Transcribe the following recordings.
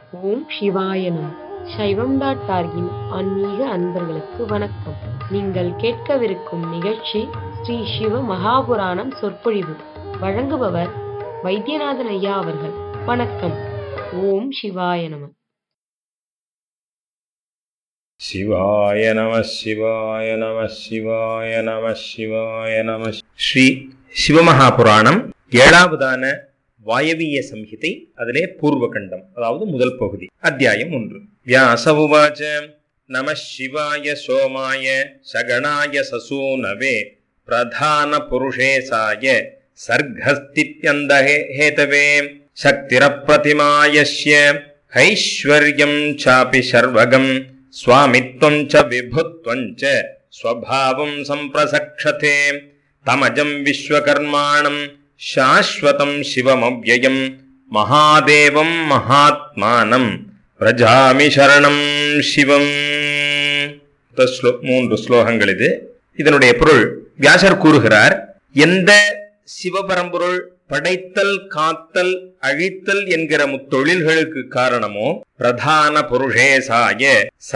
ஓம் சிவாய நம சைவம் டாட் டார்கின் ஆன்மீக அன்பர்களுக்கு வணக்கம் நீங்கள் கேட்கவிருக்கும் நிகழ்ச்சி ஸ்ரீ சிவ மகாபுராணம் சொற்பொழிவு வழங்குபவர் வைத்தியநாதன் ஐயா அவர்கள் வணக்கம் ஓம் சிவாய நம சிவாய நம சிவாய நம சிவாய நம சிவாய நம ஸ்ரீ சிவமகாபுராணம் ஏழாவதான வாயவிய சம்ஹிதை அதிலே பூர்வகண்டம் அதாவது முதல் பகுதி அத்தியாயம் ஒன்று வியாச உவாச்ச நம சிவாய சோமாய சகணாய சசூனவே பிரதான புருஷேசாய சர்க்கஸ்தித்யந்த ஹேதவே சக்திரப்பிரதிமாயஸ்ய ஹைஸ்வர்யம் சாபி சர்வகம் स्वामित्वं च विभुत्वं च स्वभावं सम्प्रसक्षते तमजं विश्वकर्माणं शाश्वतं शिवमव्ययं महादेवं महात्मानं பிரஜாமி சரணம் சிவம் இந்த ஸ்லோ- மூன்று ஸ்லோகங்கள் இது இதனுடைய பொருள் வியாசர் கூறுகிறார் எந்த சிவபரம்பொருள் படைத்தல் காத்தல் அழித்தல் என்கிற முத்தொழில்களுக்கு காரணமோ பிரதான புருஷேசாய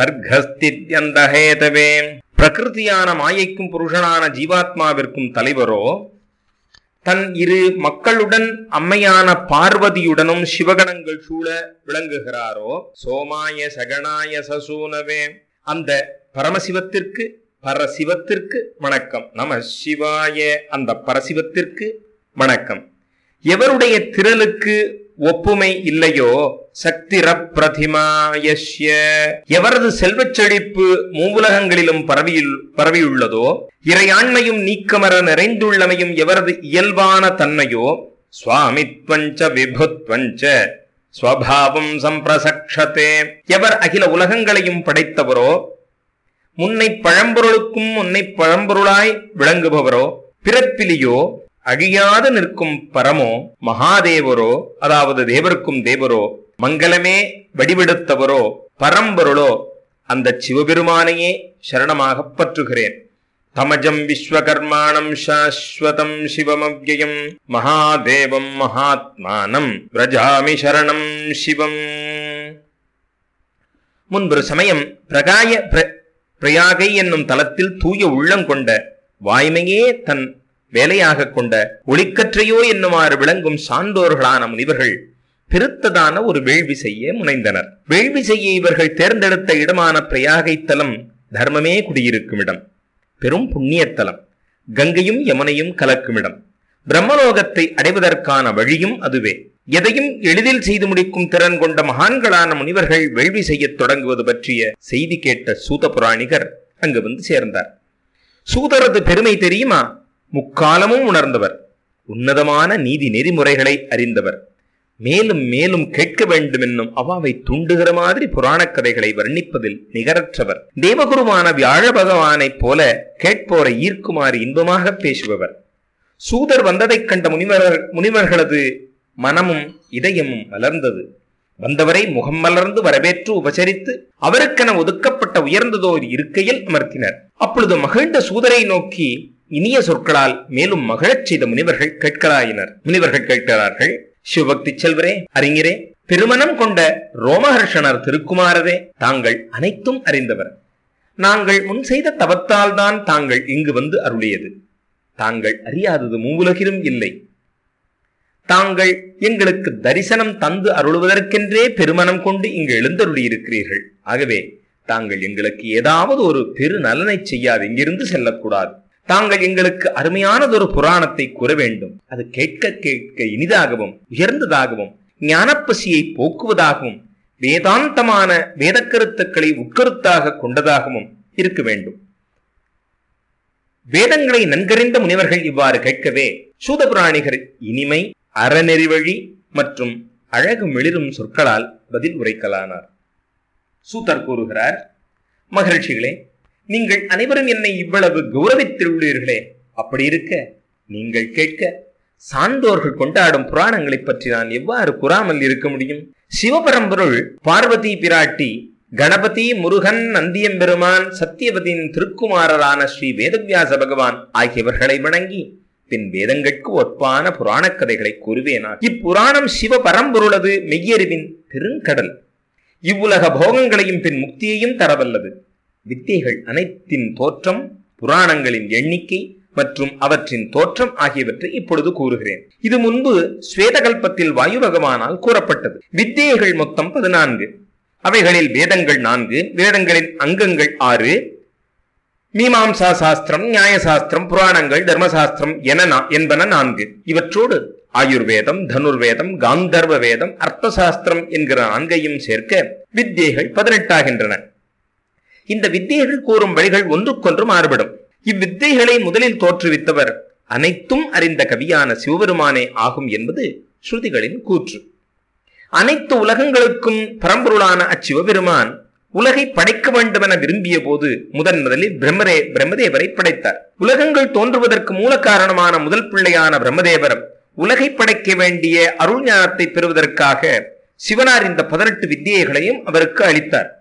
சர்க்கஸ்தித்யந்தஹேதவே பிரகிருதியான மாயைக்கும் புருஷனான ஜீவாத்மாவிற்கும் தலைவரோ தன் இரு மக்களுடன் அம்மையான பார்வதியுடனும் சிவகணங்கள் சூழ விளங்குகிறாரோ சோமாய சகணாய சசூனவே அந்த பரமசிவத்திற்கு பரசிவத்திற்கு வணக்கம் நம சிவாய அந்த பரசிவத்திற்கு வணக்கம் எவருடைய திரளுக்கு ஒப்புமை இல்லையோ சக்திர பிரதிமாயஸ்ய எவரது செல்வச் செழிப்பு மூவுலகங்களிலும் பரவியுள் பரவியுள்ளதோ இறையாண்மையும் நீக்கமர நிறைந்துள்ளமையும் எவரது இயல்பான தன்மையோ சுவாமித்வஞ்ச விபுத்வஞ்ச ஸ்வபாவம் சம்பிரசக்ஷதே எவர் அகில உலகங்களையும் படைத்தவரோ முன்னை பழம்பொருளுக்கும் முன்னை பழம்பொருளாய் விளங்குபவரோ பிறப்பிலியோ அழியாது நிற்கும் பரமோ மகாதேவரோ அதாவது தேவருக்கும் தேவரோ மங்களமே வடிவெடுத்தவரோ பரம்பொருளோ அந்த சிவபெருமானையே சரணமாகப் பற்றுகிறேன் தமஜம் விஸ்வகர்மாணம் சாஸ்வதம் சிவமவ்யயம் மகாதேவம் மகாத்மானம் பிரஜாமி சரணம் சிவம் முன்பொரு சமயம் பிரகாய பிர- பிரயாகை என்னும் தலத்தில் தூய உள்ளம் கொண்ட வாய்மையே தன் வேலையாக கொண்ட ஒளிக்கற்றையோ என்னுமாறு விளங்கும் சான்றோர்களான முனிவர்கள் பெருத்ததான ஒரு வேள்வி செய்ய முனைந்தனர் வேள்வி செய்ய இவர்கள் தேர்ந்தெடுத்த இடமான பிரயாகை தலம் தர்மமே குடியிருக்கும் இடம் பெரும் புண்ணியத்தலம் கங்கையும் யமுனையும் கலக்கும் இடம் பிரம்மலோகத்தை அடைவதற்கான வழியும் அதுவே எதையும் எளிதில் செய்து முடிக்கும் திறன் கொண்ட மகான்களான முனிவர்கள் வேள்வி செய்யத் தொடங்குவது பற்றிய செய்தி கேட்ட சூத புராணிகர் அங்கு வந்து சேர்ந்தார் சூதரது பெருமை தெரியுமா முக்காலமும் உணர்ந்தவர் உன்னதமான நீதி நெறிமுறைகளை அறிந்தவர் மேலும் மேலும் கேட்க வேண்டும் என்னும் அவாவை தூண்டுகிற மாதிரி புராணக் கதைகளை வர்ணிப்பதில் நிகரற்றவர் தேவகுருவான வியாழ பகவானைப் போல கேட்போரை ஈர்க்குமாறு இன்பமாக பேசுபவர் சூதர் வந்ததைக் கண்ட முனிவர் முனிவர்களது மனமும் இதயமும் மலர்ந்தது வந்தவரை முகம் மலர்ந்து வரவேற்று உபசரித்து அவருக்கென ஒதுக்கப்பட்ட உயர்ந்ததோர் இருக்கையில் அமர்த்தினர் அப்பொழுது மகிழ்ந்த சூதரை நோக்கி இனிய சொற்களால் மேலும் மகிழச் செய்த முனிவர்கள் கேட்கலாயினர் முனிவர்கள் கேட்கிறார்கள் சிவபக்தி செல்வரே அறிஞரே பெருமனம் கொண்ட ரோமஹர்ஷனர் திருக்குமாரரே தாங்கள் அனைத்தும் அறிந்தவர் நாங்கள் முன் செய்த தவத்தால் தான் தாங்கள் இங்கு வந்து அருளியது தாங்கள் அறியாதது மூவுலகிலும் இல்லை தாங்கள் எங்களுக்கு தரிசனம் தந்து அருளுவதற்கென்றே பெருமனம் கொண்டு இங்கு எழுந்தருளி இருக்கிறீர்கள் ஆகவே தாங்கள் எங்களுக்கு ஏதாவது ஒரு பெரு நலனை செய்யாது இங்கிருந்து செல்லக்கூடாது தாங்கள் எங்களுக்கு அருமையானதொரு புராணத்தை கூற வேண்டும் அது கேட்க கேட்க இனிதாகவும் உயர்ந்ததாகவும் ஞானப்பசியை போக்குவதாகவும் வேதாந்தமான வேதக்கருத்துக்களை உட்கருத்தாக கொண்டதாகவும் இருக்க வேண்டும் வேதங்களை நன்கறிந்த முனிவர்கள் இவ்வாறு கேட்கவே சூதபுராணிகர் இனிமை அறநெறி வழி மற்றும் அழகு மிளிரும் சொற்களால் பதில் உரைக்கலானார் சூதர் கூறுகிறார் மகிழ்ச்சிகளே நீங்கள் அனைவரும் என்னை இவ்வளவு கௌரவித்துள்ளீர்களே அப்படி இருக்க நீங்கள் கேட்க சான்றோர்கள் கொண்டாடும் புராணங்களைப் பற்றி நான் எவ்வாறு கூறாமல் இருக்க முடியும் சிவபரம்பொருள் பார்வதி பிராட்டி கணபதி முருகன் நந்தியம்பெருமான் சத்தியவதியின் திருக்குமாரரான ஸ்ரீ வேதவியாச பகவான் ஆகியவர்களை வணங்கி பின் வேதங்கட்கு ஒப்பான புராணக் கதைகளை கூறுவேனா இப்புராணம் சிவ பரம்பொருளது மெய்யறிவின் பெருங்கடல் இவ்வுலக போகங்களையும் பின் முக்தியையும் தரவல்லது வித்தைகள் அனைத்தின் தோற்றம் புராணங்களின் எண்ணிக்கை மற்றும் அவற்றின் தோற்றம் ஆகியவற்றை இப்பொழுது கூறுகிறேன் இது முன்பு ஸ்வேதகல்பத்தில் வாயு பகவானால் கூறப்பட்டது வித்தியைகள் மொத்தம் பதினான்கு அவைகளில் வேதங்கள் நான்கு வேதங்களின் அங்கங்கள் ஆறு மீமாம்சா சாஸ்திரம் நியாய சாஸ்திரம் புராணங்கள் தர்மசாஸ்திரம் என நா- என்பன நான்கு இவற்றோடு ஆயுர்வேதம் தனுர்வேதம் காந்தர்வ வேதம் அர்த்தசாஸ்திரம் என்கிற நான்கையும் சேர்க்க வித்தியைகள் பதினெட்டாகின்றன இந்த வித்தியைகள் கூறும் வழிகள் ஒன்றுக்கொன்று மாறுபடும் இவ்வித்தைகளை முதலில் தோற்றுவித்தவர் அனைத்தும் அறிந்த கவியான சிவபெருமானே ஆகும் என்பது ஸ்ருதிகளின் கூற்று அனைத்து உலகங்களுக்கும் பரம்பொருளான அச்சிவபெருமான் உலகை படைக்க வேண்டுமென விரும்பிய போது முதன் முதலில் பிரம்மரே பிரம்மதேவரை படைத்தார் உலகங்கள் தோன்றுவதற்கு மூல காரணமான முதல் பிள்ளையான பிரம்மதேவர் உலகை படைக்க வேண்டிய அருள் ஞானத்தை பெறுவதற்காக சிவனார் இந்த பதினெட்டு வித்தியைகளையும் அவருக்கு அளித்தார்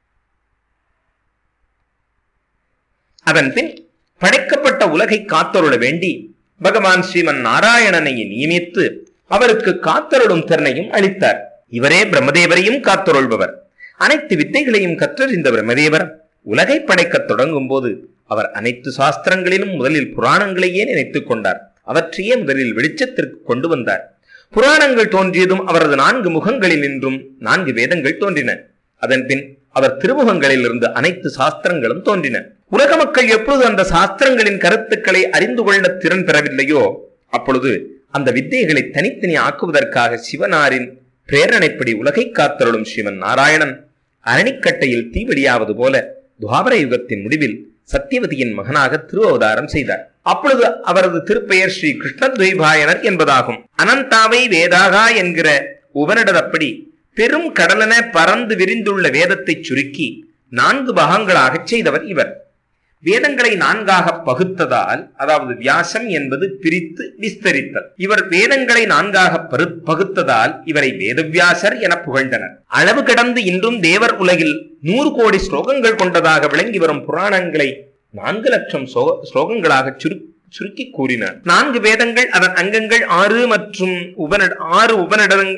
அதன் பின் படைக்கப்பட்ட உலகை காத்தருள வேண்டி பகவான் ஸ்ரீமன் நாராயணனை நியமித்து அவருக்கு காத்தருளும் திறனையும் அளித்தார் இவரே பிரம்மதேவரையும் காத்தருள்பவர் அனைத்து வித்தைகளையும் கற்றறிந்த பிரம்மதேவர் உலகை படைக்கத் தொடங்கும் போது அவர் அனைத்து சாஸ்திரங்களிலும் முதலில் புராணங்களையே நினைத்துக் கொண்டார் அவற்றையே முதலில் வெளிச்சத்திற்கு கொண்டு வந்தார் புராணங்கள் தோன்றியதும் அவரது நான்கு முகங்களில் நின்றும் நான்கு வேதங்கள் தோன்றின அதன் பின் அவர் திருமுகங்களில் இருந்து அனைத்து சாஸ்திரங்களும் தோன்றின உலக மக்கள் எப்பொழுது அந்த சாஸ்திரங்களின் கருத்துக்களை அறிந்து கொள்ள திறன் பெறவில்லையோ அப்பொழுது அந்த வித்தைகளை தனித்தனி ஆக்குவதற்காக சிவனாரின் பிரேரணைப்படி உலகை காத்தருளும் சிவன் நாராயணன் அரணிக்கட்டையில் தீவெளியாவது போல துவாபர யுகத்தின் முடிவில் சத்தியவதியின் மகனாக திருவவதாரம் செய்தார் அப்பொழுது அவரது திருப்பெயர் ஸ்ரீ கிருஷ்ணத்வைபாயனர் என்பதாகும் அனந்தாவை வேதாகா என்கிற உபனிடதப்படி பெரும் கடலென பறந்து விரிந்துள்ள வேதத்தைச் சுருக்கி நான்கு பாகங்களாகச் செய்தவர் இவர் வேதங்களை நான்காக பகுத்ததால் அதாவது வியாசம் என்பது பிரித்து விஸ்தரித்தல் இவர் வேதங்களை நான்காக பரு- பகுத்ததால் இவரை வேதவியாசர் என புகழ்ந்தனர் அளவு கடந்து இன்றும் தேவர் உலகில் நூறு கோடி ஸ்லோகங்கள் கொண்டதாக விளங்கி வரும் புராணங்களை நான்கு லட்சம் ஸ்லோ- ஸ்லோகங்களாக சுரு சுருக்கி கூறினார் நான்கு வேதங்கள் அதன் அங்கங்கள் ஆறு மற்றும் உபநட ஆறு உபநடங்கள்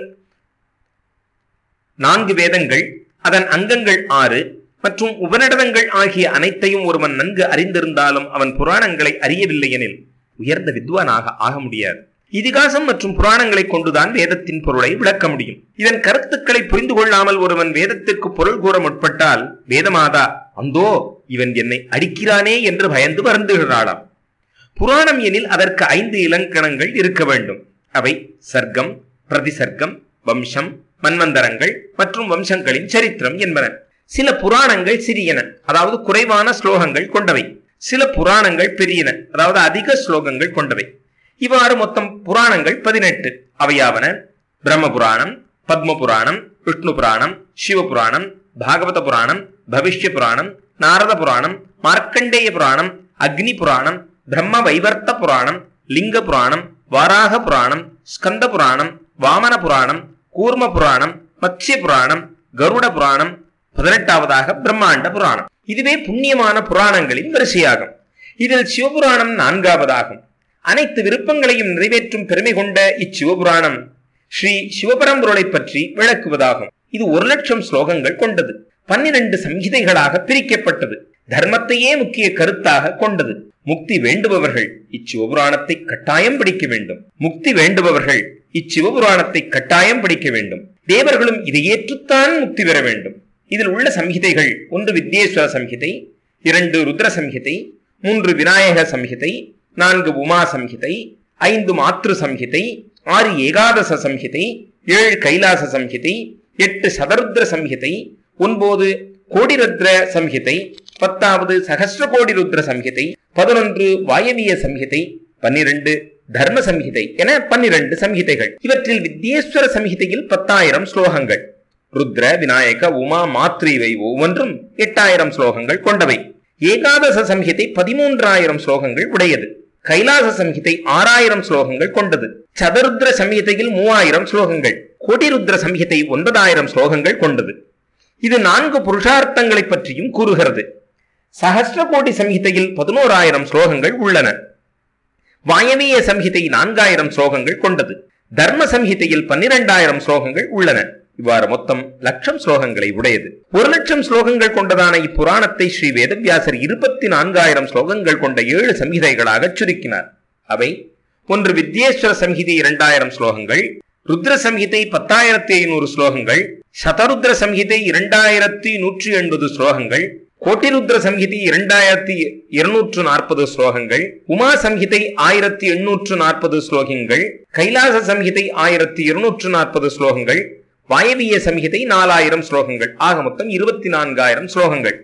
நான்கு வேதங்கள் அதன் அங்கங்கள் ஆறு மற்றும் உபநிடதங்கள் ஆகிய அனைத்தையும் ஒருவன் நன்கு அறிந்திருந்தாலும் அவன் புராணங்களை அறியவில்லை எனில் உயர்ந்த வித்வானாக ஆக முடியாது இதிகாசம் மற்றும் புராணங்களை கொண்டுதான் வேதத்தின் பொருளை விளக்க முடியும் இதன் கருத்துக்களை புரிந்து கொள்ளாமல் ஒருவன் வேதத்திற்கு பொருள் கூற முற்பட்டால் வேதமாதா அந்தோ இவன் என்னை அடிக்கிறானே என்று பயந்து வருந்துகிறாளாம் புராணம் எனில் அதற்கு ஐந்து இலக்கணங்கள் இருக்க வேண்டும் அவை சர்க்கம் பிரதிசர்க்கம் வம்சம் மன்வந்தரங்கள் மற்றும் வம்சங்களின் சரித்திரம் என்பன சில புராணங்கள் சிறியன அதாவது குறைவான ஸ்லோகங்கள் கொண்டவை சில புராணங்கள் பெரியன அதாவது அதிக ஸ்லோகங்கள் கொண்டவை இவ்வாறு மொத்தம் புராணங்கள் பதினெட்டு அவையாவன பிரம்ம புராணம் பத்ம புராணம் விஷ்ணு புராணம் சிவ புராணம் பாகவத புராணம் பவிஷ்ய புராணம் நாரத புராணம் மார்க்கண்டேய புராணம் அக்னி புராணம் பிரம்ம வைவர்த்த புராணம் லிங்க புராணம் வாராக புராணம் ஸ்கந்த புராணம் வாமன புராணம் கூர்ம புராணம் மத்ஸ்ய புராணம் கருட புராணம் பதினெட்டாவதாக பிரம்மாண்ட புராணம் இதுவே புண்ணியமான புராணங்களின் வரிசையாகும் இதில் சிவபுராணம் நான்காவதாகும் அனைத்து விருப்பங்களையும் நிறைவேற்றும் பெருமை கொண்ட இச்சிவபுராணம் ஸ்ரீ சிவபரம்பொருளை பற்றி விளக்குவதாகும் இது ஒரு லட்சம் ஸ்லோகங்கள் கொண்டது பன்னிரண்டு சம்ஹிதைகளாக பிரிக்கப்பட்டது தர்மத்தையே முக்கிய கருத்தாக கொண்டது முக்தி வேண்டுபவர்கள் இச்சிவபுராணத்தை கட்டாயம் படிக்க வேண்டும் முக்தி வேண்டுபவர்கள் இச்சிவபுராணத்தை கட்டாயம் படிக்க வேண்டும் தேவர்களும் இதை ஏற்றுத்தான் முக்தி பெற வேண்டும் இதில் உள்ள சம்ஹிதைகள் ஒன்று வித்யேஸ்வர சம்ஹிதை இரண்டு ருத்ர சம்ஹிதை மூன்று விநாயக சம்ஹிதை நான்கு உமா சம்ஹிதை ஐந்து மாத்ரு சம்ஹிதை ஆறு ஏகாதச சம்ஹிதை ஏழு கைலாச சம்ஹிதை எட்டு சதருத்ர சம்ஹிதை ஒன்பது கோடிருத்ர சம்ஹிதை பத்தாவது சகஸ்ர கோடி ருத்ர சம்ஹிதை பதினொன்று வாயவிய சம்ஹிதை பன்னிரண்டு தர்ம சம்ஹிதை என பன்னிரண்டு சம்ஹிதைகள் இவற்றில் வித்யேஸ்வர சம்ஹிதையில் பத்தாயிரம் ஸ்லோகங்கள் ருத்ர விநாயக உமா மாத்ரி இவை ஒவ்வொன்றும் எட்டாயிரம் ஸ்லோகங்கள் கொண்டவை ஏகாதச சம்ஹிதை பதிமூன்றாயிரம் ஸ்லோகங்கள் உடையது கைலாச சம்ஹிதை ஆறாயிரம் ஸ்லோகங்கள் கொண்டது சதுருத்ர சம்ஹிதையில் மூவாயிரம் ஸ்லோகங்கள் கோடிருத்ர சம்ஹிதை ஒன்பதாயிரம் ஸ்லோகங்கள் கொண்டது இது நான்கு புருஷார்த்தங்களை பற்றியும் கூறுகிறது சஹஸ்ர கோடி சம்ஹிதையில் பதினோராயிரம் ஸ்லோகங்கள் உள்ளன வாயவீய சம்ஹிதை நான்காயிரம் ஸ்லோகங்கள் கொண்டது தர்ம சம்ஹிதையில் பன்னிரெண்டாயிரம் ஸ்லோகங்கள் உள்ளன இவ்வாறு மொத்தம் லட்சம் ஸ்லோகங்களை உடையது ஒரு லட்சம் ஸ்லோகங்கள் கொண்டதான இப்புராணத்தை ஸ்ரீ வேதவியாசர் இருபத்தி நான்காயிரம் ஸ்லோகங்கள் கொண்ட ஏழு சம்ஹிதைகளாக சுருக்கினார் அவை ஒன்று வித்யேஸ்வர சம்ஹிதை இரண்டாயிரம் ஸ்லோகங்கள் ருத்ர சம்ஹிதை பத்தாயிரத்தி ஐநூறு ஸ்லோகங்கள் சதருத்ர சம்ஹிதை இரண்டாயிரத்தி நூற்றி எண்பது ஸ்லோகங்கள் கோட்டிருத்ர சம்ஹிதை இரண்டாயிரத்தி இருநூற்று நாற்பது ஸ்லோகங்கள் உமா சம்ஹிதை ஆயிரத்தி எண்ணூற்று நாற்பது ஸ்லோகங்கள் கைலாச சம்ஹிதை ஆயிரத்தி இருநூற்று நாற்பது ஸ்லோகங்கள் வாயவிய சம்ஹிதை நாலாயிரம் ஸ்லோகங்கள் ஆக மொத்தம் இருபத்தி நான்காயிரம் ஸ்லோகங்கள்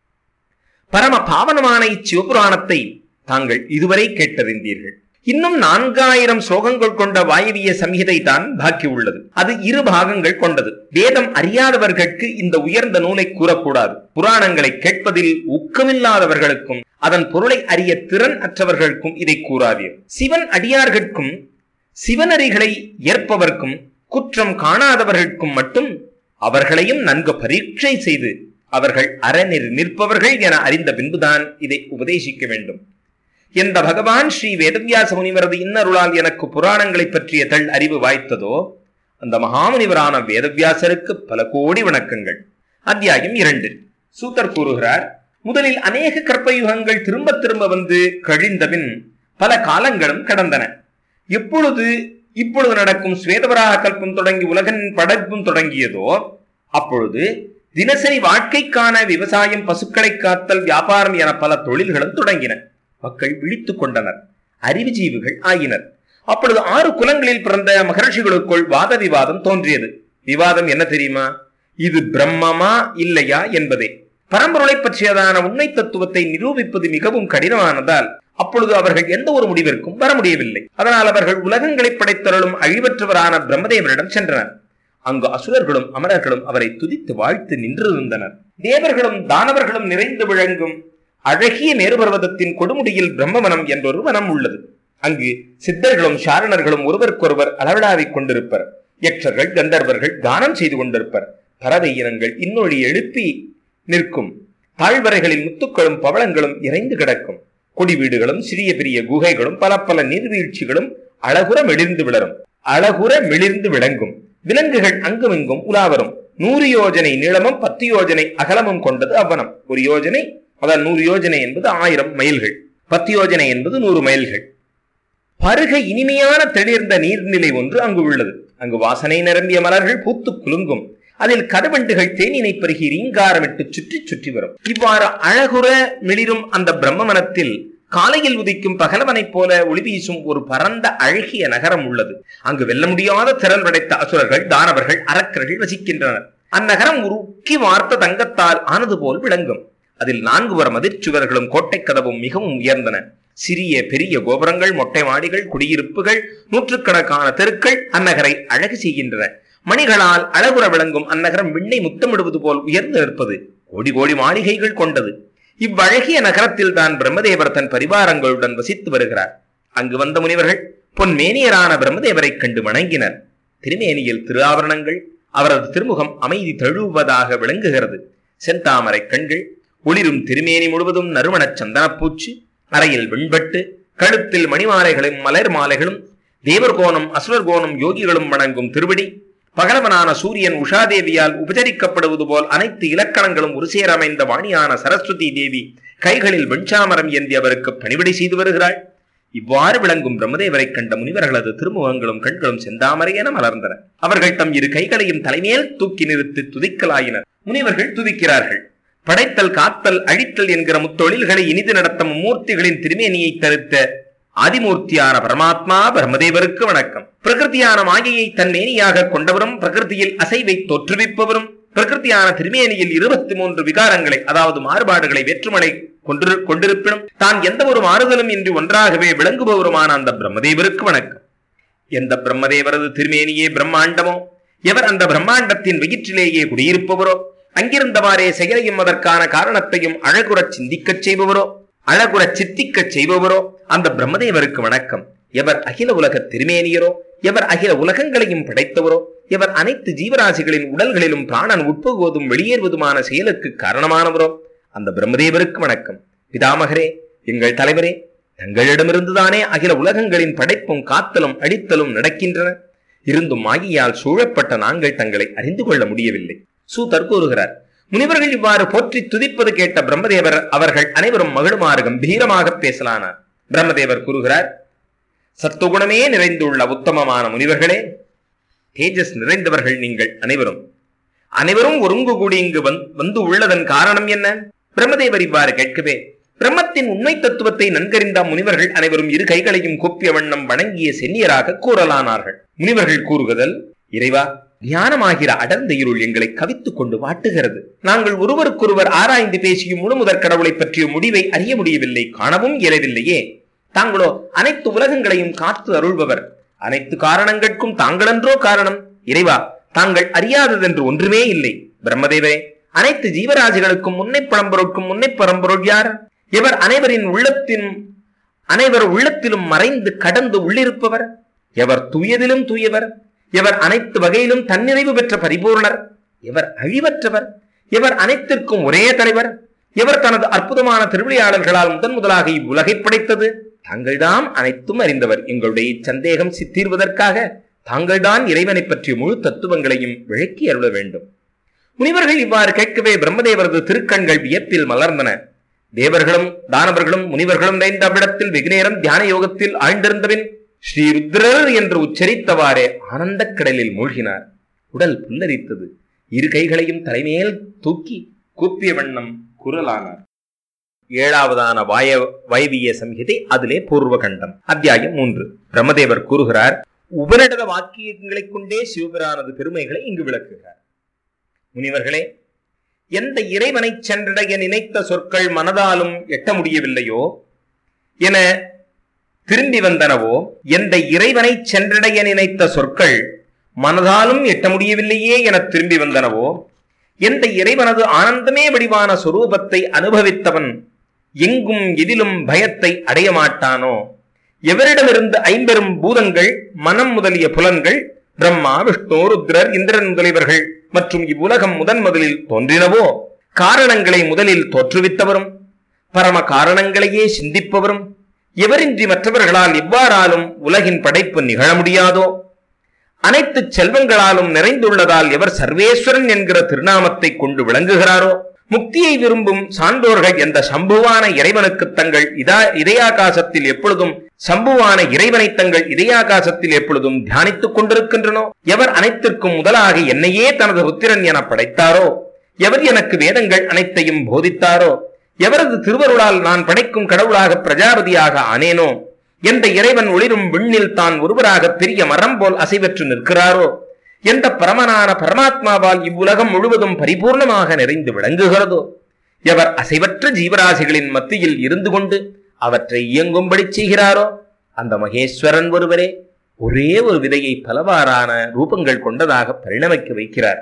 பரம பாவனமான இச்சிவபுராணத்தை தாங்கள் இதுவரை கேட்டறிந்தீர்கள் இன்னும் நான்காயிரம் ஸ்லோகங்கள் கொண்ட வாயவிய சம்ஹிதை தான் பாக்கி உள்ளது அது இரு பாகங்கள் கொண்டது வேதம் அறியாதவர்களுக்கு இந்த உயர்ந்த நூலை கூறக்கூடாது புராணங்களை கேட்பதில் ஊக்கமில்லாதவர்களுக்கும் அதன் பொருளை அறிய திறன் அற்றவர்களுக்கும் இதை கூறாதீர் சிவன் அடியார்கட்கும் சிவனரிகளை ஏற்பவர்க்கும் குற்றம் காணாதவர்களுக்கும் மட்டும் அவர்களையும் நன்கு பரீட்சை செய்து அவர்கள் அறநெறி நிற்பவர்கள் என அறிந்த பின்புதான் இதை உபதேசிக்க வேண்டும் எந்த பகவான் ஸ்ரீ வேதவியாச முனிவரது இன்னருளால் எனக்கு புராணங்களை பற்றிய தள் அறிவு வாய்த்ததோ அந்த மகாமுனிவரான வேதவியாசருக்கு பல கோடி வணக்கங்கள் அத்தியாயம் இரண்டு சூத்தர் கூறுகிறார் முதலில் அநேக கற்பயுகங்கள் திரும்ப திரும்ப வந்து கழிந்தபின் பல காலங்களும் கடந்தன எப்பொழுது இப்பொழுது நடக்கும் ஸ்வேதவராக கல்பம் தொடங்கி உலகின் படைப்பும் தொடங்கியதோ அப்பொழுது தினசரி வாழ்க்கைக்கான விவசாயம் பசுக்களை காத்தல் வியாபாரம் என பல தொழில்களும் தொடங்கின மக்கள் விழித்துக் கொண்டனர் அறிவுஜீவிகள் ஆயினர் அப்பொழுது ஆறு குலங்களில் பிறந்த மகர்ஷிகளுக்குள் வாத விவாதம் தோன்றியது விவாதம் என்ன தெரியுமா இது பிரம்மமா இல்லையா என்பதே பரம்பொருளை பற்றியதான உண்மை தத்துவத்தை நிரூபிப்பது மிகவும் கடினமானதால் அப்பொழுது அவர்கள் எந்த ஒரு முடிவிற்கும் வர முடியவில்லை அதனால் அவர்கள் உலகங்களை படைத்தருளும் அழிவற்றவரான பிரம்மதேவரிடம் சென்றனர் அங்கு அசுரர்களும் அமரர்களும் அவரை துதித்து வாழ்த்து நின்றிருந்தனர் தேவர்களும் தானவர்களும் நிறைந்து விளங்கும் அழகிய மேருபர்வதத்தின் கொடுமுடியில் பிரம்மவனம் என்றொரு வனம் உள்ளது அங்கு சித்தர்களும் சாரணர்களும் ஒருவருக்கொருவர் அளவிடாவிக் கொண்டிருப்பர் யக்ஷர்கள் கந்தர்வர்கள் தானம் செய்து கொண்டிருப்பர் பறவை இனங்கள் இன்னொழி எழுப்பி நிற்கும் தாழ்வரைகளில் முத்துக்களும் பவளங்களும் இறைந்து கிடக்கும் கொடி வீடுகளும் சிறிய பெரிய குகைகளும் பல பல நீர்வீழ்ச்சிகளும் அழகுற மெளிர்ந்து விளரும் அழகுற மிளிர்ந்து விளங்கும் விலங்குகள் அங்குமிங்கும் உலாவரும் நூறு யோஜனை நீளமும் பத்து யோஜனை அகலமும் கொண்டது அவ்வனம் ஒரு யோஜனை அதான் நூறு யோஜனை என்பது ஆயிரம் மைல்கள் பத்து யோஜனை என்பது நூறு மைல்கள் பருக இனிமையான தெளிர்ந்த நீர்நிலை ஒன்று அங்கு உள்ளது அங்கு வாசனை நிரம்பிய மலர்கள் பூத்து குலுங்கும் அதில் கதவண்டுகள் தேனினை பருகி ரீங்காரமிட்டு சுற்றி சுற்றி வரும் இவ்வாறு அழகுற மிளிரும் அந்த பிரம்மவனத்தில் காலையில் உதிக்கும் பகலவனைப் போல ஒளி வீசும் ஒரு பரந்த அழகிய நகரம் உள்ளது அங்கு வெல்ல முடியாத திறன் படைத்த அசுரர்கள் தானவர்கள் அரக்கர்கள் வசிக்கின்றனர் அந்நகரம் உருக்கி வார்த்த தங்கத்தால் ஆனது போல் விளங்கும் அதில் நான்கு புற மதிர்ச்சுவர்களும் கோட்டை கதவும் மிகவும் உயர்ந்தன சிறிய பெரிய கோபுரங்கள் மொட்டை மாடிகள் குடியிருப்புகள் நூற்றுக்கணக்கான தெருக்கள் அந்நகரை அழகு செய்கின்றன மணிகளால் அழகுற விளங்கும் அந்நகரம் விண்ணை முத்தமிடுவது போல் உயர்ந்து நிற்பது கோடி கோடி மாளிகைகள் கொண்டது இவ்வழகிய நகரத்தில் தான் பிரம்மதேவர் தன் பரிவாரங்களுடன் வசித்து வருகிறார் அங்கு வந்த முனிவர்கள் பொன்மேனியரான பிரம்மதேவரைக் கண்டு வணங்கினர் திருமேனியில் திருஆபரணங்கள் அவரது திருமுகம் அமைதி தழுவுவதாக விளங்குகிறது செந்தாமரை கண்கள் ஒளிரும் திருமேனி முழுவதும் நறுமணச் சந்தனப்பூச்சு அறையில் வெண்பட்டு கழுத்தில் மணிமாலைகளும் மலர் மாலைகளும் தேவர்கோணம் அசுரர்கோணம் யோகிகளும் வணங்கும் திருவடி பகலவனான சூரியன் உஷாதேவியால் உபச்சரிக்கப்படுவது போல் அனைத்து இலக்கணங்களும் ஒரு சேர அமைந்த வாணியான சரஸ்வதி தேவி கைகளில் வெண்சாமரம் ஏந்தி அவருக்கு பணிவிடை செய்து வருகிறாள் இவ்வாறு விளங்கும் பிரம்மதேவரைக் கண்ட முனிவர்களது திருமுகங்களும் கண்களும் செந்தாமரை என மலர்ந்தன அவர்கள் தம் இரு கைகளையும் தலைமேல் தூக்கி நிறுத்தி துதிக்கலாயினர் முனிவர்கள் துதிக்கிறார்கள் படைத்தல் காத்தல் அழித்தல் என்கிற முத்தொழில்களை இனிது நடத்த மும்மூர்த்திகளின் திருமேனியை தருத்த ஆதிமூர்த்தியான பரமாத்மா பிரம்மதேவருக்கு வணக்கம் பிரகிருதியான மாயையை தன் மேனியாக கொண்டவரும் பிரகிருதியில் அசைவை தோற்றுவிப்பவரும் பிரகிருதியான திருமேனியில் இருபத்தி மூன்று விகாரங்களை அதாவது மாறுபாடுகளை வேற்றுமனை கொண்டிரு கொண்டிருப்பினும் தான் எந்த ஒரு மாறுதலும் இன்றி ஒன்றாகவே விளங்குபவருமான அந்த பிரம்மதேவருக்கு வணக்கம் எந்த பிரம்மதேவரது திருமேனியே பிரம்மாண்டமோ எவர் அந்த பிரம்மாண்டத்தின் வயிற்றிலேயே குடியிருப்பவரோ அங்கிருந்தவாறே செயலையும் அதற்கான காரணத்தையும் அழகுறச் சிந்திக்கச் செய்பவரோ அழகுறச் சித்திக்கச் செய்பவரோ அந்த பிரம்மதேவருக்கு வணக்கம் எவர் அகில உலக திருமேனியரோ எவர் அகில உலகங்களையும் படைத்தவரோ எவர் அனைத்து ஜீவராசிகளின் உடல்களிலும் பிராணன் உட்புகுவதும் வெளியேறுவதுமான செயலுக்கு காரணமானவரோ அந்த பிரம்மதேவருக்கு வணக்கம் பிதாமகரே எங்கள் தலைவரே தங்களிடமிருந்துதானே அகில உலகங்களின் படைப்பும் காத்தலும் அடித்தலும் நடக்கின்றன இருந்தும் மாகியால் சூழப்பட்ட நாங்கள் தங்களை அறிந்து கொள்ள முடியவில்லை சூதர் கூறுகிறார் முனிவர்கள் இவ்வாறு போற்றி துதிப்பது கேட்ட பிரம்மதேவர் அவர்கள் அனைவரும் மகிழுமாறு கம்பீரமாக பேசலானார் பிரம்மதேவர் கூறுகிறார் சத்துகுணமே நிறைந்துள்ள உத்தமமான முனிவர்களே தேஜஸ் நிறைந்தவர்கள் நீங்கள் அனைவரும் அனைவரும் ஒருங்கு கூடி இங்கு வந்- வந்து உள்ளதன் காரணம் என்ன பிரம்மதேவர் இவ்வாறு கேட்கவே பிரம்மத்தின் உண்மை தத்துவத்தை நன்கறிந்த முனிவர்கள் அனைவரும் இரு கைகளையும் கூப்பிய வண்ணம் வணங்கிய சென்னியராக கூறலானார்கள் முனிவர்கள் கூறுகுதல் இறைவா ஞானமாகிற அடர்ந்த இருள் எங்களை கவித்துக் கொண்டு வாட்டுகிறது நாங்கள் ஒருவருக்கொருவர் ஆராய்ந்து பேசியும் முழுமுதற் கடவுளை பற்றிய முடிவை அறிய முடியவில்லை காணவும் இயலவில்லையே தாங்களோ அனைத்து உலகங்களையும் காத்து அருள்பவர் அனைத்து காரணங்களுக்கும் தாங்களன்றோ காரணம் இறைவா தாங்கள் அறியாததென்று ஒன்றுமே இல்லை பிரம்மதேவரே அனைத்து ஜீவராசிகளுக்கும் முன்னை பழம்பொருட்கும் முன்னை பரம்பொருள் யார் இவர் அனைவரின் உள்ளத்தின் அனைவர் உள்ளத்திலும் மறைந்து கடந்து உள்ளிருப்பவர் எவர் தூயதிலும் தூயவர் எவர் அனைத்து வகையிலும் தன்னிறைவு பெற்ற பரிபூர்ணர் எவர் அழிவற்றவர் எவர் அனைத்திற்கும் ஒரே தலைவர் எவர் தனது அற்புதமான திருவிளையாளர்களால் முதன் முதலாக இவ்வுலகை படைத்தது தாங்கள்தான் அனைத்தும் அறிந்தவர் எங்களுடைய இச்சந்தேகம் சித்தீர்வதற்காக தாங்கள்தான் இறைவனை பற்றிய முழு தத்துவங்களையும் விளக்கி அருள வேண்டும் முனிவர்கள் இவ்வாறு கேட்கவே பிரம்மதேவரது திருக்கண்கள் வியப்பில் மலர்ந்தன தேவர்களும் தானவர்களும் முனிவர்களும் நிறைந்த அவ்விடத்தில் வெகுநேரம் தியான யோகத்தில் ஆழ்ந்திருந்தபின் ஸ்ரீ ருத்ரர் என்று உச்சரித்தவாறே ஆனந்தக் கடலில் மூழ்கினார் உடல் புல்லரித்தது இரு கைகளையும் தலைமேல் தூக்கி கூப்பிய வண்ணம் குரலானார் ஏழாவதான வாய வைவிய சம்ஹிதை அதிலே பூர்வ கண்டம் அத்தியாயம் மூன்று பிரம்மதேவர் கூறுகிறார் உபனிடத வாக்கியங்களைக் கொண்டே சிவபிரானது பெருமைகளை இங்கு விளக்குகிறார் முனிவர்களே எந்த இறைவனை சென்றடைய நினைத்த சொற்கள் மனதாலும் எட்ட முடியவில்லையோ என திரும்பி வந்தனவோ எந்த இறைவனை சென்றடைய நினைத்த சொற்கள் மனதாலும் எட்ட முடியவில்லையே என திரும்பி வந்தனவோ எந்த இறைவனது ஆனந்தமே வடிவான சொரூபத்தை அனுபவித்தவன் எங்கும் எதிலும் பயத்தை அடைய மாட்டானோ எவரிடமிருந்து ஐம்பெரும் பூதங்கள் மனம் முதலிய புலன்கள் பிரம்மா விஷ்ணு ருத்ரர் இந்திரன் முதலியவர்கள் மற்றும் இவ்வுலகம் முதன் முதலில் தோன்றினவோ காரணங்களை முதலில் தோற்றுவித்தவரும் பரம காரணங்களையே சிந்திப்பவரும் எவரின்றி மற்றவர்களால் எவ்வாறாலும் உலகின் படைப்பு நிகழ முடியாதோ அனைத்து செல்வங்களாலும் நிறைந்துள்ளதால் எவர் சர்வேஸ்வரன் என்கிற திருநாமத்தை கொண்டு விளங்குகிறாரோ முக்தியை விரும்பும் சான்றோர்கள் எந்த சம்புவான இறைவனுக்கு தங்கள் இதா இதயாகாசத்தில் எப்பொழுதும் சம்புவான இறைவனை தங்கள் இதயாகாசத்தில் எப்பொழுதும் தியானித்துக் கொண்டிருக்கின்றனோ எவர் அனைத்திற்கும் முதலாக என்னையே தனது புத்திரன் என படைத்தாரோ எவர் எனக்கு வேதங்கள் அனைத்தையும் போதித்தாரோ எவரது திருவருளால் நான் படைக்கும் கடவுளாக பிரஜாபதியாக ஆனேனோ எந்த இறைவன் ஒளிரும் விண்ணில் தான் ஒருவராக பெரிய மரம் போல் அசைவற்று நிற்கிறாரோ எந்த பரமனான பரமாத்மாவால் இவ்வுலகம் முழுவதும் பரிபூர்ணமாக நிறைந்து விளங்குகிறதோ எவர் அசைவற்ற ஜீவராசிகளின் மத்தியில் இருந்து கொண்டு அவற்றை இயங்கும்படி செய்கிறாரோ அந்த மகேஸ்வரன் ஒருவரே ஒரே ஒரு விதையை பலவாறான ரூபங்கள் கொண்டதாக பரிணமிக்க வைக்கிறார்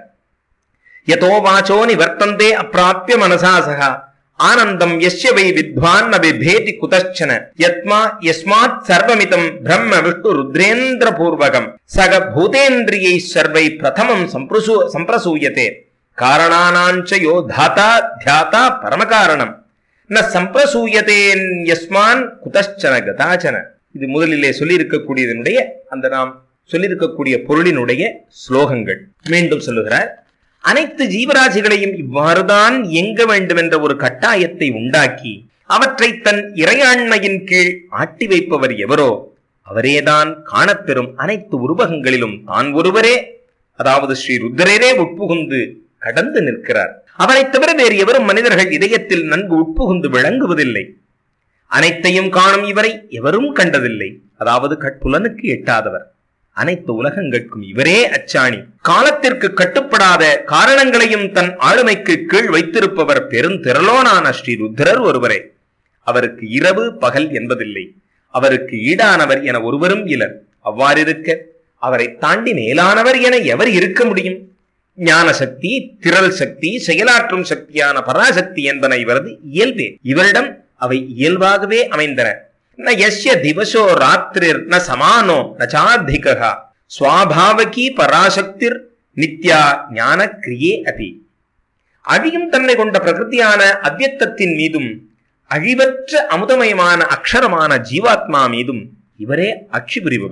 யதோ வாச்சோ நிவர்த்தந்தே அப்பிராப்பிய மனசா சகா ஆனந்தம் யஸ்ய வை வித்வான் ந பிபேதி குதச்சன யத்மா யஸ்மாத் சர்வமிதம் பிரம்ம விஷ்ணு ருத்ரேந்திர பூர்வகம் சக பூதேந்திரியை சர்வை பிரதமம் சம்பிரசூ சம்பிரசூயதே காரணானாஞ்ச யோ தாத்தா தியாதா பரமகாரணம் ந சம்பிரசூயதேன் யஸ்மான் குதச்சன கதாச்சன இது முதலிலே சொல்லியிருக்கக்கூடியதனுடைய அந்த நாம் சொல்லியிருக்கக்கூடிய பொருளினுடைய ஸ்லோகங்கள் மீண்டும் சொல்லுகிறார் அனைத்து ஜீவராசிகளையும் இவ்வாறுதான் இயங்க வேண்டும் என்ற ஒரு கட்டாயத்தை உண்டாக்கி அவற்றை தன் இறையாண்மையின் கீழ் ஆட்டி வைப்பவர் எவரோ அவரேதான் காணப்பெறும் அனைத்து உருவகங்களிலும் தான் ஒருவரே அதாவது ஸ்ரீ ருத்ரரே உட்புகுந்து கடந்து நிற்கிறார் அவரைத் தவிர வேறு எவரும் மனிதர்கள் இதயத்தில் நன்கு உட்புகுந்து விளங்குவதில்லை அனைத்தையும் காணும் இவரை எவரும் கண்டதில்லை அதாவது கட்புலனுக்கு எட்டாதவர் அனைத்து உலகங்களுக்கும் இவரே அச்சாணி காலத்திற்கு கட்டுப்படாத காரணங்களையும் தன் ஆளுமைக்கு கீழ் வைத்திருப்பவர் பெருந்திரளோனான ஸ்ரீ ருத்ரர் ஒருவரே அவருக்கு இரவு பகல் என்பதில்லை அவருக்கு ஈடானவர் என ஒருவரும் இலர் அவ்வாறிருக்க அவரை தாண்டி மேலானவர் என எவர் இருக்க முடியும் ஞான சக்தி திரள் சக்தி செயலாற்றும் சக்தியான பராசக்தி என்பன இவரது இயல்பே இவரிடம் அவை இயல்பாகவே அமைந்தன ந யஸ்ய திவசோ ராத்திரிர் ந சமானோ ந சாதிகா சுவாபாவகி பராசக்திர் நித்யா ஞான கிரியே அபி அழியும் தன்மை கொண்ட பிரகிருதியான அவ்யக்தத்தின் மீதும் அழிவற்ற அமுதமயமான அக்ஷரமான ஜீவாத்மா மீதும் இவரே அட்சி புரிபவர்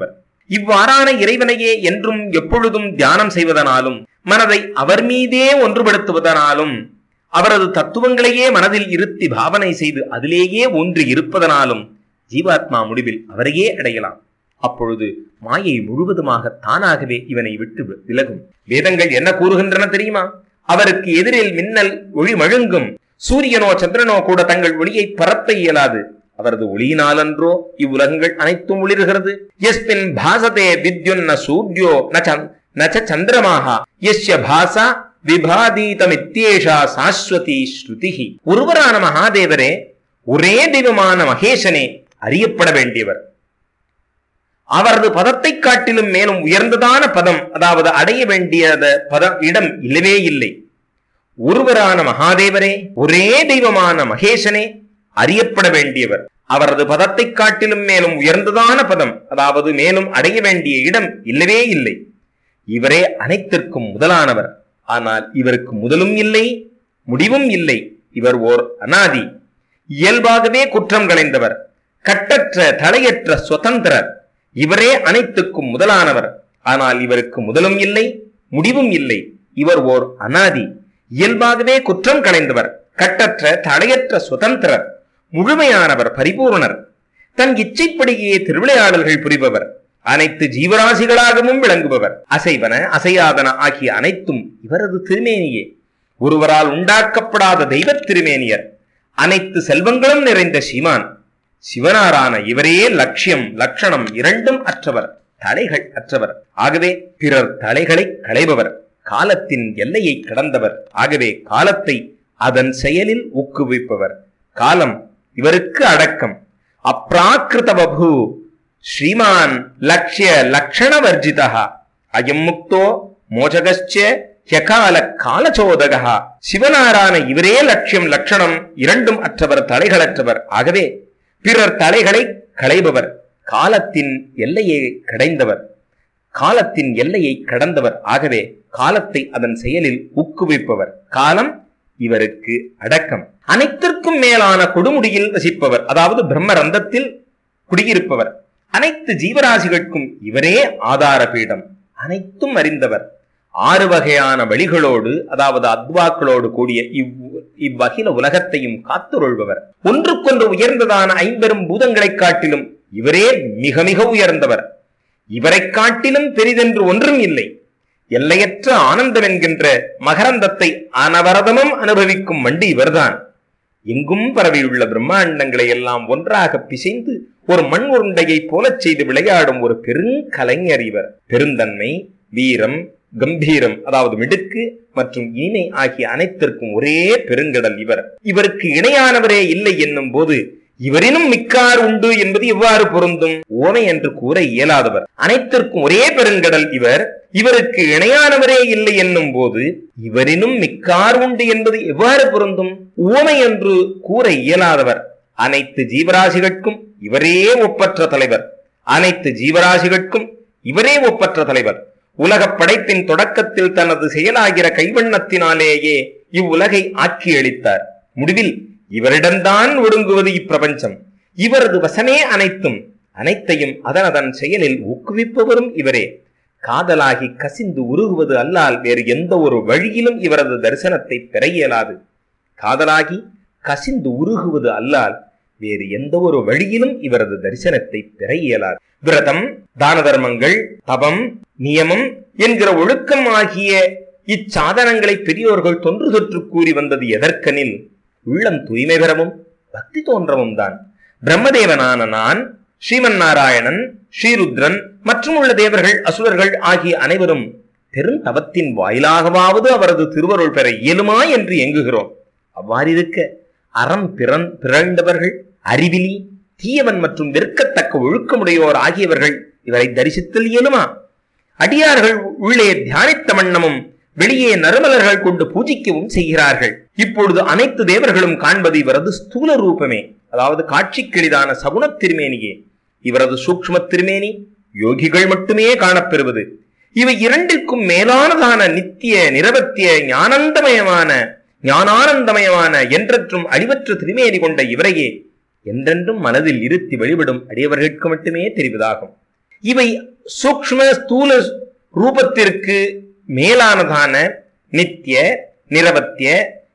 இவ்வாறான இறைவனையே என்றும் எப்பொழுதும் தியானம் செய்வதனாலும் மனதை அவர் மீதே ஒன்றுபடுத்துவதனாலும் அவரது தத்துவங்களையே மனதில் இருத்தி பாவனை செய்து அதிலேயே ஒன்று இருப்பதனாலும் ஜீவாத்மா முடிவில் அவரையே அடையலாம் அப்பொழுது மாயை முழுவதுமாக தானாகவே இவனை விட்டு வி- விலகும் வேதங்கள் என்ன கூறுகின்றன தெரியுமா அவருக்கு எதிரில் மின்னல் ஒளி மழுங்கும் சூரியனோ சந்திரனோ கூட தங்கள் ஒளியை பரப்ப இயலாது அவரது ஒளியினாலன்றோ இவ்வுலகங்கள் அனைத்தும் ஒளிர்கிறது எஸ்மின் பாசதே வித்யுன்ன சூர்யோ நச்ச நச்ச சந்திரமாக எஸ்ய பாசா விபாதீதமித்யேஷா சாஸ்வதி ஸ்ருதிஹி ஒருவரான மகாதேவரே ஒரே தெய்வமான மகேசனே அறியப்பட வேண்டியவர் அவரது பதத்தை காட்டிலும் மேலும் உயர்ந்ததான பதம் அதாவது அடைய வேண்டியத பத இடம் இல்லவே இல்லை ஒருவரான மகாதேவரே ஒரே தெய்வமான மகேசனே அறியப்பட வேண்டியவர் அவரது பதத்தை காட்டிலும் மேலும் உயர்ந்ததான பதம் அதாவது மேலும் அடைய வேண்டிய இடம் இல்லவே இல்லை இவரே அனைத்திற்கும் முதலானவர் ஆனால் இவருக்கு முதலும் இல்லை முடிவும் இல்லை இவர் ஓர் அனாதி இயல்பாகவே குற்றம் களைந்தவர் கட்டற்ற தலையற்ற சுதந்திரர் இவரே அனைத்துக்கும் முதலானவர் ஆனால் இவருக்கு முதலும் இல்லை முடிவும் இல்லை இவர் ஓர் அனாதி இயல்பாகவே குற்றம் களைந்தவர் கட்டற்ற தடையற்ற சுதந்திரர் முழுமையானவர் பரிபூரணர் தன் இச்சைப்படியே திருவிளையாடல்கள் புரிபவர் அனைத்து ஜீவராசிகளாகவும் விளங்குபவர் அசைவன அசையாதன ஆகிய அனைத்தும் இவரது திருமேனியே ஒருவரால் உண்டாக்கப்படாத தெய்வத் திருமேனியர் அனைத்து செல்வங்களும் நிறைந்த சீமான் சிவனாரான இவரே லட்சியம் லட்சணம் இரண்டும் அற்றவர் தலைகள் அற்றவர் ஆகவே பிறர் தலைகளை களைபவர் காலத்தின் எல்லையை கடந்தவர் ஆகவே காலத்தை அதன் செயலில் ஊக்குவிப்பவர் காலம் இவருக்கு அடக்கம் அப்ராக்கிருத பபு ஸ்ரீமான் லக்ஷ்ய லக்ஷண வர்ஜிதா அயம் முக்தோ மோஜகஸ்ச ஹ்யகால காலச்சோதகா சிவனாரான இவரே லட்சியம் லட்சணம் இரண்டும் அற்றவர் தலைகளற்றவர் ஆகவே பிறர் தலைகளை களைபவர் காலத்தின் எல்லையை கடைந்தவர் காலத்தின் எல்லையை கடந்தவர் ஆகவே காலத்தை அதன் செயலில் ஊக்குவிப்பவர் காலம் இவருக்கு அடக்கம் அனைத்திற்கும் மேலான கொடுமுடியில் வசிப்பவர் அதாவது பிரம்மரந்தத்தில் குடியிருப்பவர் அனைத்து ஜீவராசிகளுக்கும் இவரே ஆதார பீடம் அனைத்தும் அறிந்தவர் ஆறு வகையான வழிகளோடு அதாவது அத்வாக்களோடு கூடிய இவ் இவ்வகில உலகத்தையும் காத்துருள்பவர் ஒன்றுக்கொன்று உயர்ந்ததான ஐம்பெரும் பூதங்களைக் காட்டிலும் இவரே மிக மிக உயர்ந்தவர் இவரைக் காட்டிலும் பெரிதென்று ஒன்றும் இல்லை எல்லையற்ற ஆனந்தம் என்கின்ற மகரந்தத்தை அனவரதமும் அனுபவிக்கும் வண்டி இவர்தான் எங்கும் பரவியுள்ள பிரம்மாண்டங்களை எல்லாம் ஒன்றாக பிசைந்து ஒரு மண் உருண்டையைப் போலச் செய்து விளையாடும் ஒரு பெருங்கலைஞர் இவர் பெருந்தன்மை வீரம் கம்பீரம் அதாவது மிடுக்கு மற்றும் இனிமை ஆகிய அனைத்திற்கும் ஒரே பெருங்கடல் இவர் இவருக்கு இணையானவரே இல்லை என்னும் போது இவரினும் மிக்கார் உண்டு என்பது எவ்வாறு பொருந்தும் ஓமை என்று கூற இயலாதவர் அனைத்திற்கும் ஒரே பெருங்கடல் இவர் இவருக்கு இணையானவரே இல்லை என்னும் போது இவரினும் மிக்கார் உண்டு என்பது எவ்வாறு பொருந்தும் ஓமை என்று கூற இயலாதவர் அனைத்து ஜீவராசிகளுக்கும் இவரே ஒப்பற்ற தலைவர் அனைத்து ஜீவராசிகளுக்கும் இவரே ஒப்பற்ற தலைவர் உலகப் படைப்பின் தொடக்கத்தில் தனது செயலாகிற கைவண்ணத்தினாலேயே இவ்வுலகை ஆக்கி அளித்தார் முடிவில் இவரிடம்தான் ஒடுங்குவது இப்பிரபஞ்சம் இவரது வசமே அனைத்தும் அனைத்தையும் அதன் அதன் செயலில் ஊக்குவிப்பவரும் இவரே காதலாகி கசிந்து உருகுவது அல்லால் வேறு எந்த ஒரு வழியிலும் இவரது தரிசனத்தை பெற இயலாது காதலாகி கசிந்து உருகுவது அல்லால் வேறு எந்த ஒரு வழியிலும் இவரது தரிசனத்தை பெற இயலாது விரதம் தான தர்மங்கள் தபம் நியமம் என்கிற ஒழுக்கம் ஆகிய இச்சாதனங்களை பெரியோர்கள் தொன்று தொற்று கூறி வந்தது எதற்கெனில் உள்ளம் தூய்மை பெறவும் பக்தி தோன்றவும் தான் பிரம்மதேவனான நான் ஸ்ரீமன் நாராயணன் ஸ்ரீருத்ரன் மற்றும் உள்ள தேவர்கள் அசுரர்கள் ஆகிய அனைவரும் பெருந்தவத்தின் வாயிலாகவாவது அவரது திருவருள் பெற இயலுமா என்று எங்குகிறோம் அவ்வாறிருக்க அறம் பிறன் பிறந்தவர்கள் அறிவிலி தீயவன் மற்றும் வெறுக்கத்தக்க ஒழுக்கமுடையோர் ஆகியவர்கள் இவரை தரிசித்தல் இயலுமா அடியார்கள் உள்ளே தியானித்த வண்ணமும் வெளியே நறுமலர்கள் கொண்டு பூஜிக்கவும் செய்கிறார்கள் இப்பொழுது அனைத்து தேவர்களும் காண்பது இவரது ஸ்தூல ரூபமே அதாவது காட்சிக்கெளிதான சகுணத் திருமேனியே இவரது சூக்ஷ்ம திருமேனி யோகிகள் மட்டுமே காணப்பெறுவது இவை இரண்டிற்கும் மேலானதான நித்திய நிரவத்திய ஞானந்தமயமான ஞானானந்தமயமான என்றற்றும் அழிவற்ற திருமேனி கொண்ட இவரையே என்றென்றும் மனதில் இருத்தி வழிபடும் அடியவர்களுக்கு மட்டுமே தெரிவதாகும் இவை சூக்ஷ்ம ஸ்தூல ரூபத்திற்கு மேலானதான நித்திய நிரவத்திய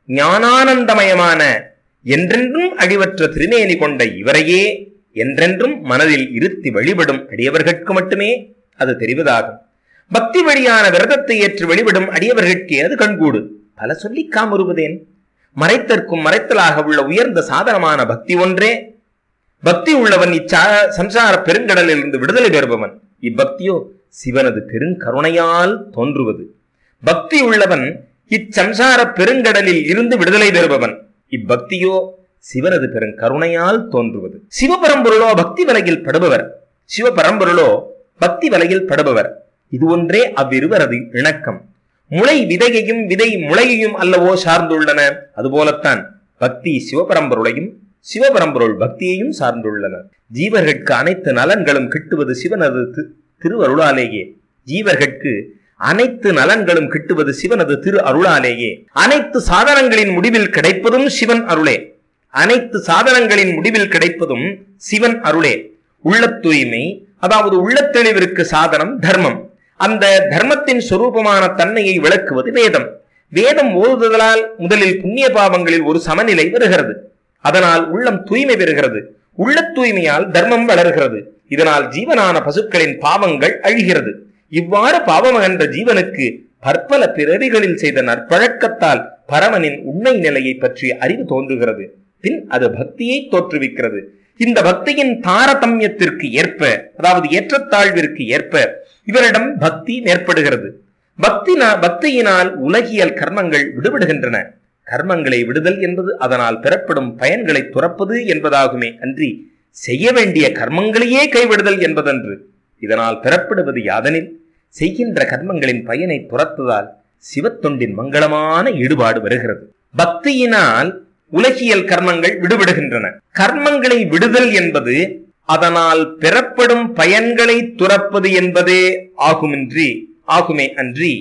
ஞானானந்தமயமான என்றென்றும் அழிவற்ற திருமேனி கொண்ட இவரையே என்றென்றும் மனதில் இருத்தி வழிபடும் அடியவர்கட்கு மட்டுமே அது தெரிவதாகும் பக்தி வழியான விரதத்தை ஏற்று வழிபடும் அடியவர்கட்கே அது கண்கூடு பல சொல்லி காமுறுவதேன் மறைத்தற்கும் மறைத்தலாக உள்ள உயர்ந்த சாதனமான பக்தி ஒன்றே பக்தி உள்ளவன் இச்சா சம்சார பெருங்கடலில் இருந்து விடுதலை பெறுபவன் இப்பக்தியோ சிவனது பெருங்கருணையால் தோன்றுவது பக்தி உள்ளவன் இச்சம்சார பெருங்கடலில் இருந்து விடுதலை பெறுபவன் இப்பக்தியோ சிவனது பெருங்கருணையால் தோன்றுவது சிவபரம்பொருளோ பக்தி வலையில் படுபவர் சிவபரம்பொருளோ பக்தி வலையில் படுபவர் இது ஒன்றே அவ்விருவரது இணக்கம் முளை விதையையும் விதை முளையையும் அல்லவோ சார்ந்துள்ளன அதுபோலத்தான் பக்தி சிவபரம்பொருளையும் சிவபரம்பொருள் பக்தியையும் சார்ந்துள்ளனர் ஜீவர்கட்கு அனைத்து நலன்களும் கிட்டுவது சிவனது தி- திருவருளாலேயே ஜீவர்கட்கு அனைத்து நலன்களும் கிட்டுவது சிவனது திரு அருளாலேயே அனைத்து சாதனங்களின் முடிவில் கிடைப்பதும் சிவன் அருளே அனைத்து சாதனங்களின் முடிவில் கிடைப்பதும் சிவன் அருளே உள்ளத் தூய்மை அதாவது உள்ளத் தெளிவிற்கு சாதனம் தர்மம் அந்த தர்மத்தின் சொரூபமான தன்மையை விளக்குவது வேதம் வேதம் ஓதுதலால் முதலில் புண்ணிய பாவங்களில் ஒரு சமநிலை வருகிறது அதனால் உள்ளம் தூய்மை பெறுகிறது உள்ளத் தூய்மையால் தர்மம் வளர்கிறது இதனால் ஜீவனான பசுக்களின் பாவங்கள் அழிகிறது இவ்வாறு பாவமகன்ற ஜீவனுக்கு பற்பல பிறவிகளில் செய்த நற்பழக்கத்தால் பரமனின் உண்மை நிலையை பற்றிய அறிவு தோன்றுகிறது பின் அது பக்தியை தோற்றுவிக்கிறது இந்த பக்தியின் தாரதமியத்திற்கு ஏற்ப அதாவது ஏற்றத்தாழ்விற்கு ஏற்ப இவரிடம் பக்தி ஏற்படுகிறது பக்தி பக்தியினால் உலகியல் கர்மங்கள் விடுபடுகின்றன கர்மங்களை விடுதல் என்பது அதனால் பெறப்படும் பயன்களை துறப்பது என்பதாகுமே அன்றி செய்ய வேண்டிய கர்மங்களையே கைவிடுதல் என்பதன்று இதனால் பெறப்படுவது யாதெனில் செய்கின்ற கர்மங்களின் பயனை துரத்துவதால் சிவத்தொண்டின் மங்களமான ஈடுபாடு வருகிறது பக்தியினால் உலகியல் கர்மங்கள் விடுபடுகின்றன கர்மங்களை விடுதல் என்பது அதனால் பெறப்படும் பயன்களை துறப்பது என்பதே ஆகுமின்றி ஆகுமே அன்றி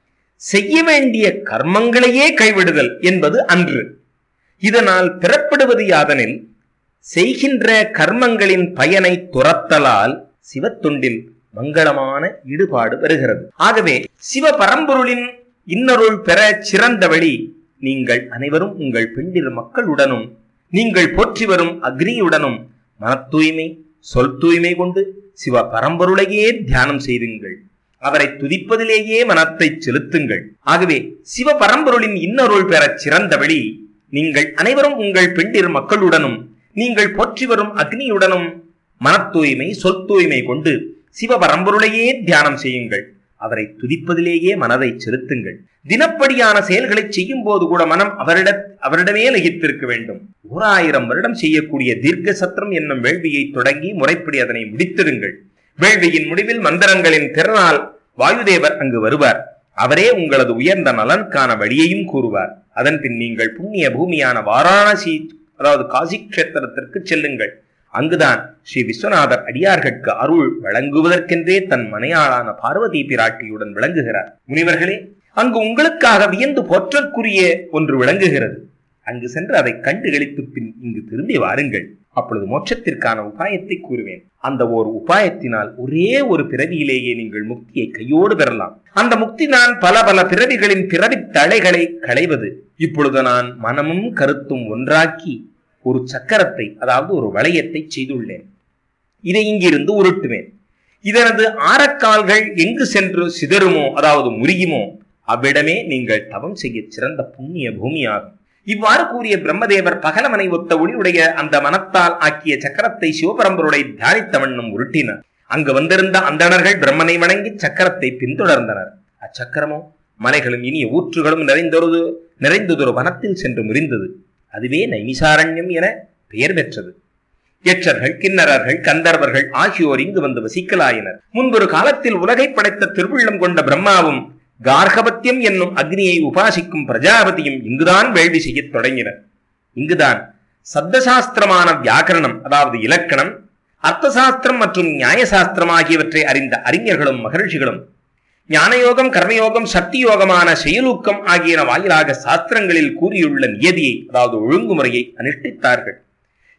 செய்ய வேண்டிய கர்மங்களையே கைவிடுதல் என்பது அன்று இதனால் பெறப்படுவது யாதெனில் செய்கின்ற கர்மங்களின் பயனை துரத்தலால் சிவத்தொண்டில் மங்களமான ஈடுபாடு வருகிறது ஆகவே சிவ பரம்பொருளின் இன்னருள் பெற சிறந்த வழி நீங்கள் அனைவரும் உங்கள் பெண்டிர் மக்களுடனும் நீங்கள் போற்றி வரும் அக்னியுடனும் மனத் தூய்மை சொல் தூய்மை கொண்டு சிவ பரம்பொருளையே தியானம் செய்துங்கள் அவரை துதிப்பதிலேயே மனத்தை செலுத்துங்கள் ஆகவே சிவ பரம்பொருளின் இன்னருள் பெறச் சிறந்த வழி நீங்கள் அனைவரும் உங்கள் பெண்டிர் மக்களுடனும் நீங்கள் போற்றி வரும் அக்னியுடனும் மனத் தூய்மை சொல் தூய்மை கொண்டு சிவ பரம்பொருளையே தியானம் செய்யுங்கள் அவரை துதிப்பதிலேயே மனதை செலுத்துங்கள் தினப்படியான செயல்களை செய்யும் போது கூட மனம் அவரிட அவரிடமே லகித்திருக்க வேண்டும் ஓர் ஆயிரம் வருடம் செய்யக்கூடிய தீர்க்க சத்திரம் என்னும் வேள்வியை தொடங்கி முறைப்படி அதனை முடித்திடுங்கள் வேள்வியின் முடிவில் மந்திரங்களின் திறனால் வாயுதேவர் அங்கு வருவார் அவரே உங்களது உயர்ந்த நலனுக்கான வழியையும் கூறுவார் அதன் பின் நீங்கள் புண்ணிய பூமியான வாராணசி அதாவது காசி கஷேத்திரத்திற்கு செல்லுங்கள் அங்குதான் ஸ்ரீ விஸ்வநாதர் அடியார்கட்கு அருள் வழங்குவதற்கென்றே தன் மனையாளான பார்வதி பிராட்டியுடன் விளங்குகிறார் முனிவர்களே அங்கு உங்களுக்காக வியந்து போற்றற்குரிய ஒன்று விளங்குகிறது அங்கு சென்று அதை கண்டு களித்து பின் இங்கு திரும்பி வாருங்கள் அப்பொழுது மோட்சத்திற்கான உபாயத்தை கூறுவேன் அந்த ஓர் உபாயத்தினால் ஒரே ஒரு பிறவியிலேயே நீங்கள் முக்தியை கையோடு பெறலாம் அந்த முக்தி நான் பல பல பிறவிகளின் பிறவி தளைகளை களைவது இப்பொழுது நான் மனமும் கருத்தும் ஒன்றாக்கி ஒரு சக்கரத்தை அதாவது ஒரு வளையத்தை செய்துள்ளேன் இதை இங்கிருந்து உருட்டுவேன் இதனது ஆரக்கால்கள் எங்கு சென்று சிதறுமோ அதாவது முறியுமோ அவ்விடமே நீங்கள் தவம் செய்ய சிறந்த புண்ணிய பூமியாகும் இவ்வாறு கூறிய பிரம்மதேவர் பகலமனை ஒத்த ஒளியுடைய அந்த மனத்தால் ஆக்கிய சக்கரத்தை சிவபரம்பருடைய தியானித்த வண்ணம் உருட்டினர் அங்கு வந்திருந்த அந்தணர்கள் பிரம்மனை வணங்கி சக்கரத்தை பின்தொடர்ந்தனர் அச்சக்கரமோ மலைகளும் இனிய ஊற்றுகளும் நிறைந்தொரு நிறைந்ததொரு வனத்தில் சென்று முறிந்தது அதுவே நைமிசாரண்யம் என பெயர் பெற்றது யட்சர்கள் கிண்ணறர்கள் கந்தர்வர்கள் ஆகியோர் இங்கு வந்து வசிக்கலாயினர் முன்பொரு காலத்தில் உலகை படைத்த திருவுள்ளம் கொண்ட பிரம்மாவும் கார்கபத்தியம் என்னும் அக்னியை உபாசிக்கும் பிரஜாபதியும் இங்குதான் வேள்வி செய்யத் தொடங்கினர் இங்குதான் சப்தசாஸ்திரமான வியாக்கரணம் அதாவது இலக்கணம் அர்த்தசாஸ்திரம் மற்றும் நியாயசாஸ்திரம் ஆகியவற்றை அறிந்த அறிஞர்களும் மகர்ஷிகளும் ஞானயோகம் கர்மயோகம் சக்தி யோகமான செயலூக்கம் ஆகியன வாயிலாக சாஸ்திரங்களில் கூறியுள்ள நியதியை அதாவது ஒழுங்குமுறையை அனுஷ்டித்தார்கள்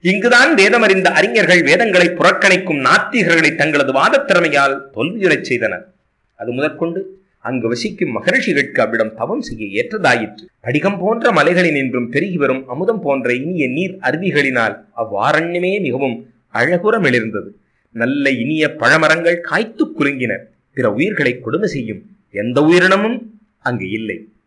இங்குதான் வேதமறிந்த அறிஞர்கள் வேதங்களை புறக்கணிக்கும் நாத்திகர்களை தங்களது வாதத் திறமையால் தோல்வியுறச் செய்தனர் அது முதற்கொண்டு அங்கு வசிக்கும் மகரிஷிகளுக்கு அவ்விடம் தவம் செய்ய ஏற்றதாயிற்று படிகம் போன்ற மலைகளினின்றும் பெருகி வரும் அமுதம் போன்ற இனிய நீர் அருவிகளினால் அவ்வாரண்யமே மிகவும் அழகுற மிளிர்ந்தது நல்ல இனிய பழமரங்கள் காய்த்து குலுங்கின பிற உயிர்களை கொடுமை செய்யும் எந்த உயிரினமும் அங்கு இல்லை